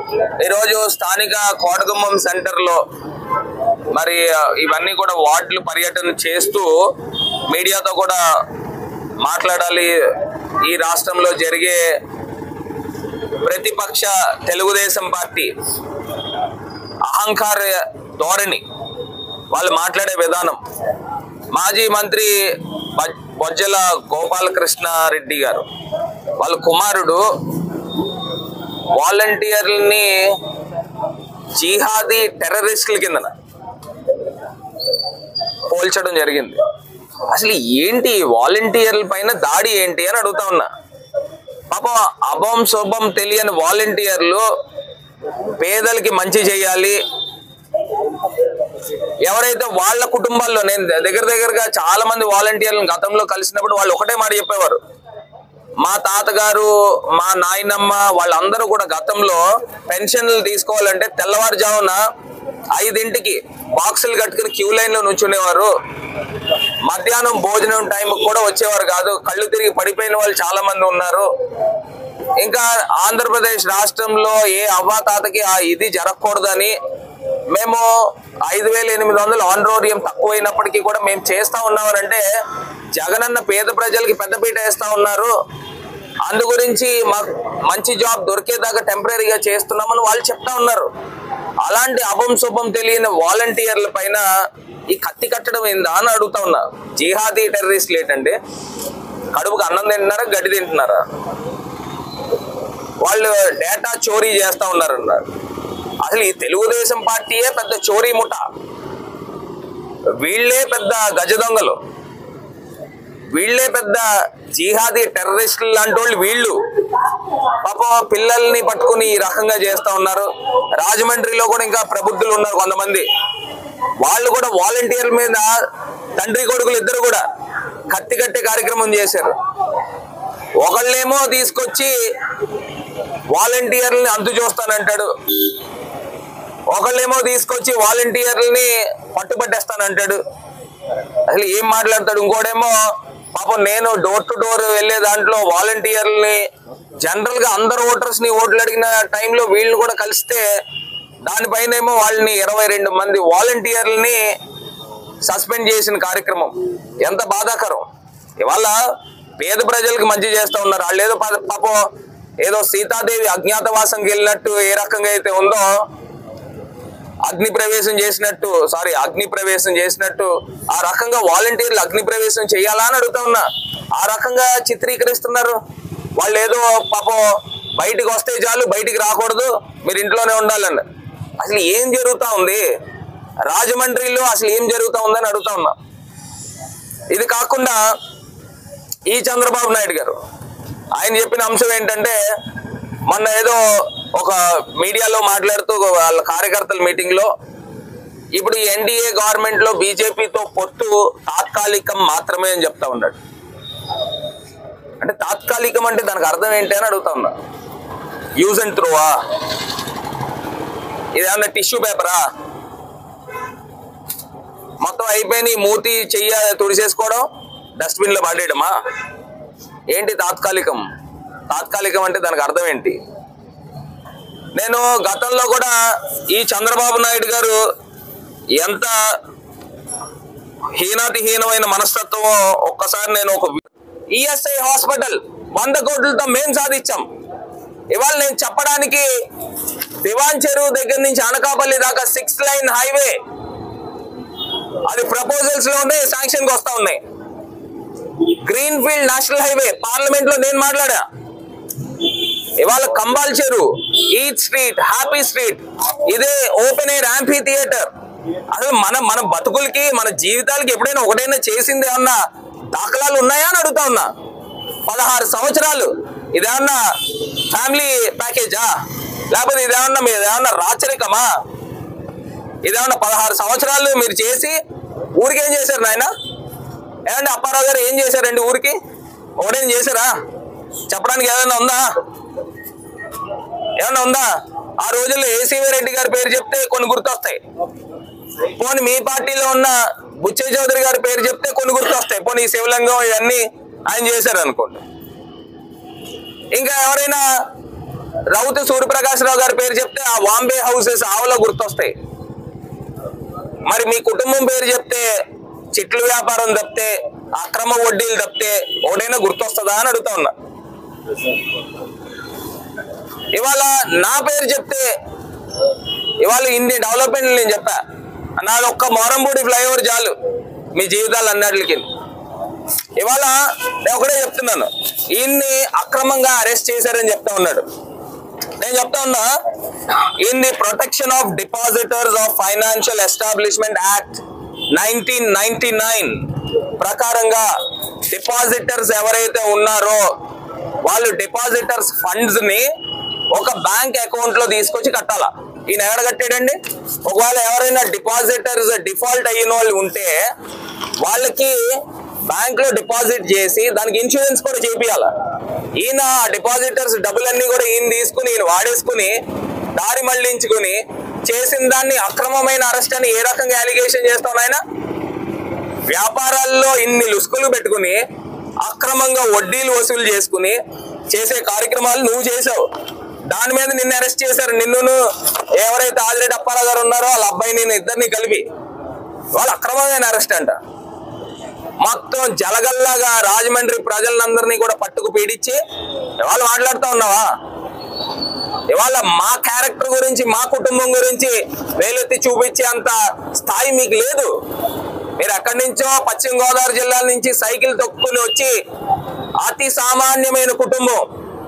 ఈరోజు స్థానిక కోటగుమ్మం సెంటర్లో మరి ఆ, ఇవన్నీ కూడా వార్డులు పర్యటన చేస్తూ మీడియాతో కూడా మాట్లాడాలి ఈ రాష్ట్రంలో జరిగే ప్రతిపక్ష తెలుగుదేశం పార్టీ అహంకార ధోరణి వాళ్ళు మాట్లాడే విధానం మాజీ మంత్రి బ- బొజ్జల గోపాలకృష్ణారెడ్డి గారు వాళ్ళ కుమారుడు వాలంటీర్లని జిహాదీ టెర్రరిస్టుల కిందన పోల్చడం జరిగింది అసలు ఏంటి వాలంటీర్ల పైన దాడి ఏంటి అని అడుగుతా ఉన్నా పాపం అభం శుభం తెలియని వాలంటీర్లు పేదలకి మంచి చేయాలి ఎవరైతే వాళ్ళ కుటుంబాల్లో నేను దగ్గర దగ్గరగా చాలా మంది వాలంటీర్లను గతంలో కలిసినప్పుడు వాళ్ళు ఒకటే మాట చెప్పేవారు మా తాతగారు మా నాయనమ్మ వాళ్ళందరూ కూడా గతంలో పెన్షన్లు తీసుకోవాలంటే తెల్లవారుజామున ఐదింటికి బాక్సులు కట్టుకుని క్యూ లైన్ లో నుంచునేవారు మధ్యాహ్నం భోజనం టైం కూడా వచ్చేవారు కాదు కళ్ళు తిరిగి పడిపోయిన వాళ్ళు చాలా మంది ఉన్నారు ఇంకా ఆంధ్రప్రదేశ్ రాష్ట్రంలో ఏ అవ్వాతాతకి ఆ ఇది జరగకూడదని మేము ఐదు వేల ఎనిమిది వందలు ఆన్రోరియం తక్కువైనప్పటికీ కూడా మేము చేస్తా ఉన్నామనంటే జగనన్న పేద ప్రజలకి పెద్దపీట వేస్తా ఉన్నారు అందు గురించి మాకు మంచి జాబ్ దొరికేదాకా టెంపరీగా చేస్తున్నామని వాళ్ళు చెప్తా ఉన్నారు అలాంటి అభం శుభం తెలియని వాలంటీర్ల పైన ఈ కత్తి కట్టడం ఏందా అని అడుగుతా ఉన్నా జిహాదీ టెర్రరిస్టులు ఏంటంటే కడుపుకి అన్నం తింటున్నారా గడ్డి తింటున్నారా వాళ్ళు డేటా చోరీ చేస్తా ఉన్నారన్నారు అసలు ఈ తెలుగుదేశం పార్టీయే పెద్ద చోరీ ముఠ వీళ్ళే పెద్ద గజ దొంగలు వీళ్ళే పెద్ద జిహాదీ టెర్రరిస్టులు లాంటి వాళ్ళు వీళ్ళు పాపం పిల్లల్ని పట్టుకుని ఈ రకంగా చేస్తా ఉన్నారు రాజమండ్రిలో కూడా ఇంకా ప్రబుద్ధులు ఉన్నారు కొంతమంది వాళ్ళు కూడా వాలంటీర్ల మీద తండ్రి కొడుకులు ఇద్దరు కూడా కత్తి కట్టే కార్యక్రమం చేశారు ఒకళ్ళేమో తీసుకొచ్చి వాలంటీర్లని అంతు చూస్తానంటాడు ఒకళ్ళేమో తీసుకొచ్చి వాలంటీర్లని పట్టుబట్టేస్తానంటాడు అసలు ఏం మాట్లాడతాడు ఇంకోడేమో పాపం నేను డోర్ టు డోర్ వెళ్ళే దాంట్లో వాలంటీర్లని జనరల్ గా అందరు ఓటర్స్ ని ఓట్లు అడిగిన టైంలో వీళ్ళని కూడా కలిస్తే దానిపైన ఏమో వాళ్ళని ఇరవై రెండు మంది వాలంటీర్లని సస్పెండ్ చేసిన కార్యక్రమం ఎంత బాధాకరం ఇవాళ పేద ప్రజలకు మంచి చేస్తా ఉన్నారు వాళ్ళు ఏదో పా- పాపం ఏదో సీతాదేవి అజ్ఞాతవాసంకి వెళ్ళినట్టు ఏ రకంగా అయితే ఉందో అగ్ని ప్రవేశం చేసినట్టు సారీ అగ్ని ప్రవేశం చేసినట్టు ఆ రకంగా వాలంటీర్లు అగ్ని ప్రవేశం చేయాలా అని అడుగుతా ఉన్నా ఆ రకంగా చిత్రీకరిస్తున్నారు వాళ్ళు ఏదో పాపం బయటికి వస్తే చాలు బయటికి రాకూడదు మీరు ఇంట్లోనే ఉండాలని అసలు ఏం జరుగుతా ఉంది రాజమండ్రిలో అసలు ఏం జరుగుతా ఉందని అడుగుతా ఉన్నా ఇది కాకుండా ఈ చంద్రబాబు నాయుడు గారు ఆయన చెప్పిన అంశం ఏంటంటే మొన్న ఏదో ఒక మీడియాలో మాట్లాడుతూ వాళ్ళ కార్యకర్తల మీటింగ్ లో ఇప్పుడు ఎన్డీఏ గవర్నమెంట్ లో బీజేపీతో పొత్తు తాత్కాలికం మాత్రమే అని చెప్తా ఉన్నాడు అంటే తాత్కాలికం అంటే దానికి అర్థం ఏంటి అని అడుగుతా ఉన్నా యూజ్ అండ్ త్రోవా ఇదేమన్నా టిష్యూ పేపరా మొత్తం అయిపోయి మూతి చెయ్య తుడిసేసుకోవడం డస్ట్బిన్ లో పడేయడమా ఏంటి తాత్కాలికం తాత్కాలికం అంటే దానికి అర్థం ఏంటి నేను గతంలో కూడా ఈ చంద్రబాబు నాయుడు గారు ఎంత హీనాతిహీనమైన మనస్తత్వం ఒక్కసారి నేను ఒక ఈఎస్ఐ హాస్పిటల్ వంద కోట్లతో మేం సాధించాం ఇవాళ నేను చెప్పడానికి దివాన్ చెరువు దగ్గర నుంచి అనకాపల్లి దాకా సిక్స్ లైన్ హైవే అది ప్రపోజల్స్ లో ఉన్నాయి శాంక్షన్ కి వస్తా ఉన్నాయి green field national highway parliament లో నేను మాట్లాడా ఇవాళ Kambal Cheruvu eat street happy street ఇదే ఓపెన్ ఎయిర్ యాంఫీ థియేటర్ అసలు మన మన బతుకులకి మన జీవితాలకి ఎప్పుడైనా ఒకటైనా చేసింది అన్న దాఖలాలు ఉన్నాయా అని అడుగుతా ఉన్నా పదహారు సంవత్సరాలు ఇదేమన్నా ఫ్యామిలీ ప్యాకేజా లేకపోతే ఇదేమన్నా మీరు ఏమన్నా రాచరికమా ఇదేమన్నా పదహారు సంవత్సరాలు మీరు చేసి ఊరికి ఏం చేశారు నాయన ఏమండి అప్పారావు గారు ఏం చేశారండి ఊరికి ఒకటేం చేశారా చెప్పడానికి ఏదైనా ఉందా ఏమన్నా ఉందా ఆ రోజుల్లో ఏసీవీ రెడ్డి గారి పేరు చెప్తే కొన్ని గుర్తొస్తాయి పోనీ మీ పార్టీలో ఉన్న బుచ్చయ్య చౌదరి గారి పేరు చెప్తే కొన్ని గుర్తొస్తాయి పోనీ ఈ శివలింగం ఇవన్నీ ఆయన చేశారు అనుకోండి ఇంకా ఎవరైనా రౌతు సూర్యప్రకాశ్రావు గారి పేరు చెప్తే ఆ వాంబే హౌసెస్ ఆవులో గుర్తొస్తాయి మరి మీ కుటుంబం పేరు చెప్తే చిట్లు వ్యాపారం తప్పితే అక్రమ వడ్డీలు తప్పితే ఒకటైనా గుర్తొస్తుందా అని అడుగుతా ఉన్నా ఇవాళ నా పేరు చెప్తే ఇవాళ ఇన్ని డెవలప్మెంట్లు నేను చెప్పా నాది ఒక్క మోరంపూడి ఫ్లైఓవర్ చాలు మీ జీవితాలు అన్నిటికి ఇవాళ నేను ఒకటే చెప్తున్నాను ఈయన్ని అక్రమంగా అరెస్ట్ చేశారని చెప్తా ఉన్నాడు నేను చెప్తా ఉన్నా in the protection of depositors of financial establishment act nineteen ninety nine ప్రకారంగా డిపాజిటర్స్ ఎవరైతే ఉన్నారో వాళ్ళు డిపాజిటర్స్ ఫండ్స్ ని ఒక బ్యాంక్ అకౌంట్ లో తీసుకొచ్చి కట్టాలా ఈయన ఎక్కడ కట్టాడండి ఒకవేళ ఎవరైనా డిపాజిటర్స్ డిఫాల్ట్ అయిన వాళ్ళు ఉంటే వాళ్ళకి బ్యాంక్ లో డిపాజిట్ చేసి దానికి ఇన్సూరెన్స్ కూడా చేపియాల ఈయన డిపాజిటర్స్ డబ్బులన్నీ కూడా ఈయన తీసుకుని ఈయన వాడేసుకుని దారి మళ్లించుకుని చేసిన దాన్ని అక్రమమైన అరెస్ట్ అని ఏ రకంగా అలిగేషన్ చేస్తావు ఆయన వ్యాపారాల్లో ఇన్ని లుసుకులు పెట్టుకుని అక్రమంగా వడ్డీలు వసూలు చేసుకుని చేసే కార్యక్రమాలు నువ్వు చేసావు దాని మీద నిన్ను అరెస్ట్ చేశారు నిన్ను ఎవరైతే ఆదిరెడ్డి అప్పారావు గారు ఉన్నారో వాళ్ళ అబ్బాయి నేను ఇద్దరిని కలిపి వాళ్ళు అక్రమమైన అరెస్ట్ అంట మొత్తం జలగల్లాగా రాజమండ్రి ప్రజలందరినీ కూడా పట్టుకు పీడించి వాళ్ళు మాట్లాడుతూ ఉన్నావా ఇవాళ మా క్యారెక్టర్ గురించి మా కుటుంబం గురించి వేలెత్తి చూపించే అంత స్థాయి మీకు లేదు మీరు ఎక్కడి నుంచో పశ్చిమ గోదావరి జిల్లాల నుంచి సైకిల్ తొక్కుని వచ్చి అతి సామాన్యమైన కుటుంబం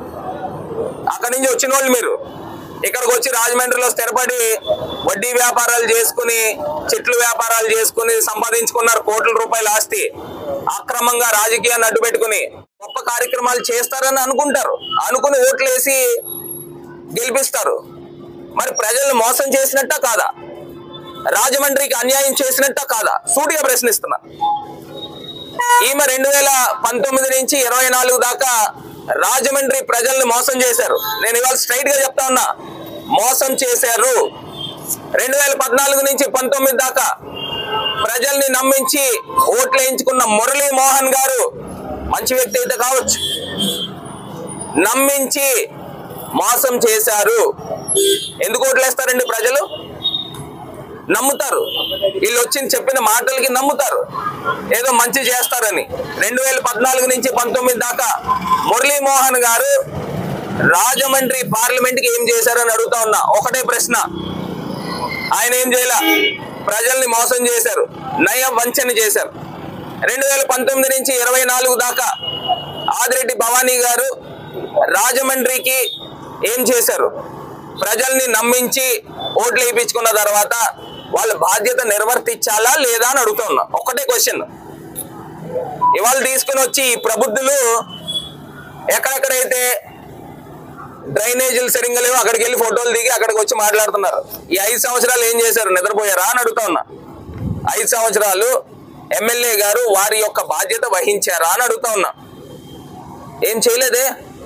అక్కడి నుంచి వచ్చిన వాళ్ళు మీరు ఇక్కడికి వచ్చి రాజమండ్రిలో స్థిరపడి వడ్డీ వ్యాపారాలు చేసుకుని చెట్లు వ్యాపారాలు చేసుకుని సంపాదించుకున్నారు కోట్ల రూపాయల ఆస్తి అక్రమంగా రాజకీయాన్ని అడ్డు పెట్టుకుని గొప్ప కార్యక్రమాలు చేస్తారని అనుకుంటారు అనుకుని ఓట్లు వేసి గెలిపిస్తారు మరి ప్రజల్ని మోసం చేసినట్ట కాదా రాజమండ్రికి అన్యాయం చేసినట్ట కాదా సూటిగా ప్రశ్నిస్తున్నా ఈమె రెండు వేల పంతొమ్మిది నుంచి ఇరవై నాలుగు దాకా రాజమండ్రి ప్రజల్ని మోసం చేశారు నేను ఇవాళ స్ట్రైట్ గా చెప్తా ఉన్నా మోసం చేశారు రెండు వేల పద్నాలుగు నుంచి పంతొమ్మిది దాకా ప్రజల్ని నమ్మించి ఓట్లు వేయించుకున్న మురళీ మోహన్ గారు మంచి వ్యక్తి అయితే కావచ్చు నమ్మించి మోసం చేశారు ఎందుకు ఓట్లేస్తారండి ప్రజలు నమ్ముతారు వీళ్ళు వచ్చి చెప్పిన మాటలకి నమ్ముతారు ఏదో మంచి చేస్తారని రెండు వేల పద్నాలుగు నుంచి పంతొమ్మిది దాకా మురళీమోహన్ గారు రాజమండ్రి పార్లమెంట్ కి ఏం చేశారని అడుగుతా ఉన్నా ఒకటే ప్రశ్న ఆయన ఏం చేయాల ప్రజల్ని మోసం చేశారు నయ వంచన చేశారు రెండు వేల పంతొమ్మిది నుంచి ఇరవై నాలుగు దాకా ఆదిరెడ్డి భవానీ గారు రాజమండ్రికి ఏం చేశారు ప్రజల్ని నమ్మించి ఓట్లు వేయించుకున్న తర్వాత వాళ్ళ బాధ్యత నిర్వర్తించాలా లేదా అని అడుగుతున్నా ఒకటే క్వశ్చన్ ఇవాళ తీసుకుని వచ్చి ఈ ప్రబుద్ధులు ఎక్కడెక్కడైతే డ్రైనేజీలు సరిగ్గా లేవు అక్కడికి వెళ్ళి ఫోటోలు దిగి అక్కడికి వచ్చి మాట్లాడుతున్నారు ఈ ఐదు సంవత్సరాలు ఏం చేశారు నిద్రపోయారా అని అడుగుతా ఉన్నా ఐదు సంవత్సరాలు ఎమ్మెల్యే గారు వారి యొక్క బాధ్యత వహించారా అని అడుగుతా ఉన్నా ఏం చేయలేదే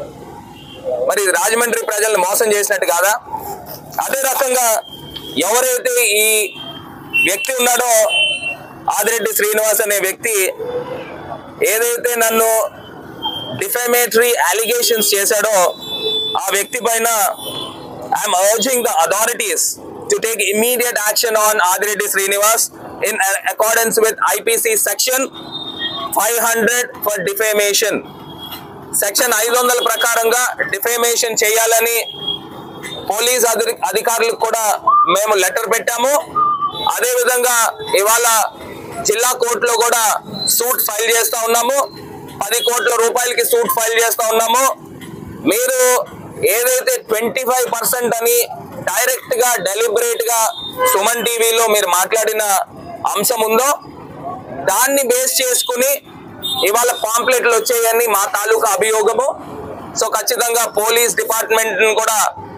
మరి ఇది రాజమండ్రి ప్రజల్ని మోసం చేసినట్టు కాదా అదే రకంగా ఎవరైతే ఈ వ్యక్తి ఉన్నాడో ఆదిరెడ్డి శ్రీనివాస్ అనే వ్యక్తి ఏదైతే నన్ను డిఫమేటరీ అలిగేషన్స్ చేశాడో ఆ వ్యక్తి పైన I'm urging the authorities to take immediate action on Adireddy Srinivas in accordance with IPC section five hundred for defamation section ఐదు వందల ప్రకారంగా డిఫేమేషన్ చేయాలని పోలీస్ అధి- అధికారులకు కూడా మేము లెటర్ పెట్టాము అదే విధంగా ఇవాళ జిల్లా కోర్టులో కూడా సూట్ ఫైల్ చేస్తా ఉన్నాము పది కోట్ల రూపాయలకి సూట్ ఫైల్ చేస్తా ఉన్నాము మీరు ఏదైతే ట్వంటీ ఫైవ్ పర్సెంట్ అని డైరెక్ట్ గా డెలిబరేట్ గా సుమన్ టీవీలో మీరు మాట్లాడిన అంశం ఉందో దాన్ని బేస్ చేసుకుని ఇవాళ పాంప్లెట్లు వచ్చాయని మా తాలూకా అభియోగము సో ఖచ్చితంగా పోలీస్ డిపార్ట్మెంట్ కూడా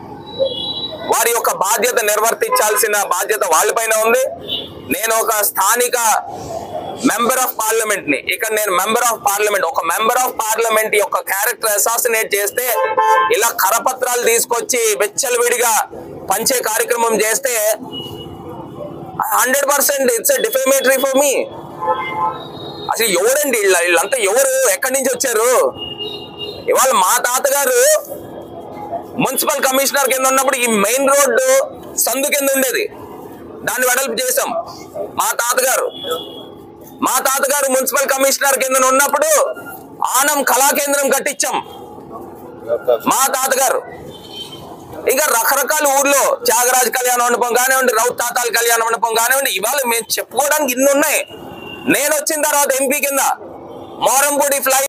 వారి యొక్క బాధ్యత నిర్వర్తించాల్సిన బాధ్యత వాళ్ళపైన ఉంది నేను ఒక స్థానిక మెంబర్ ఆఫ్ పార్లమెంట్ ని ఇక్కడ నేను మెంబర్ ఆఫ్ పార్లమెంట్ ఒక మెంబర్ ఆఫ్ పార్లమెంట్ యొక్క క్యారెక్టర్ అసాసినేట్ చేస్తే ఇలా కరపత్రాలు తీసుకొచ్చి వెచ్చలవిడిగా పంచే కార్యక్రమం చేస్తే hundred percent it's defamatory for me అసలు ఎవరండి వీళ్ళ వీళ్ళంతా ఎవరు ఎక్కడి నుంచి వచ్చారు ఇవాళ మా తాతగారు మున్సిపల్ కమిషనర్ కింద ఉన్నప్పుడు ఈ మెయిన్ రోడ్డు సందు కింద ఉండేది దాన్ని వెడల్పు చేశాం మా తాతగారు మా తాతగారు మున్సిపల్ కమిషనర్ కింద ఉన్నప్పుడు ఆనం కళా కేంద్రం కట్టించాం మా తాతగారు ఇంకా రకరకాల ఊర్లో త్యాగరాజ కళ్యాణ మండపం కానివ్వండి రౌత్ తాతాల కళ్యాణ మండపం కానివ్వండి ఇవాళ మేము చెప్పుకోవడానికి ఇన్ని ఉన్నాయి నేను వచ్చిన తర్వాత ఎంపీ కింద మోరంపూడి ఫ్లై